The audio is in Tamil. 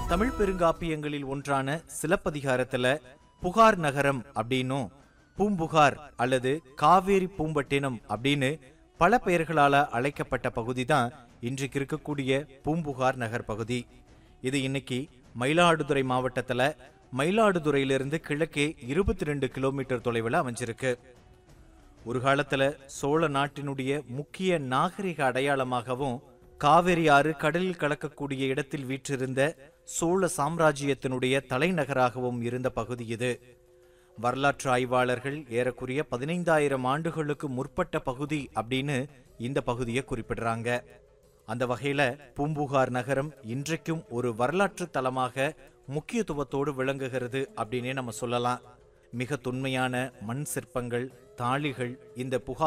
தமிழ் பெருங்காப்பியங்களில் ஒன்றான சிலப்பதிகாரத்துல புகார் நகரம் அப்படின்னும் பூம்புகார் அல்லது காவேரி பூம்பட்டினம் அப்படின்னு பல பெயர்களால அழைக்கப்பட்ட பகுதி தான் இன்றைக்கு இருக்கக்கூடிய பூம்புகார் நகர் பகுதி இது இன்னைக்கு மயிலாடுதுறை மாவட்டத்துல மயிலாடுதுறையிலிருந்து கிழக்கே இருபத்தி ரெண்டு கிலோமீட்டர் தொலைவில் அமைஞ்சிருக்கு ஒரு காலத்துல சோழ நாட்டினுடைய முக்கிய நாகரிக அடையாளமாகவும் காவிரி ஆறு கடலில் கலக்கக்கூடிய இடத்தில் வீற்றிருந்த சோழ சாம்ராஜ்யத்தினுடைய தலைநகராகவும் இருந்த பகுதி இது வரலாற்று ஆய்வாளர்கள் ஏறக்குறைய பதினைந்தாயிரம் ஆண்டுகளுக்கு முற்பட்ட பகுதி அப்படின்னு இந்த பகுதியை குறிப்பிடுறாங்க அந்த வகையில பூம்புகார் நகரம் இன்றைக்கும் ஒரு வரலாற்று தலமாக முக்கியத்துவத்தோடு விளங்குகிறது அப்படின்னே நம்ம சொல்லலாம் மிக தொன்மையான மண் சிற்பங்கள் தாளிகள் இந்த புகார்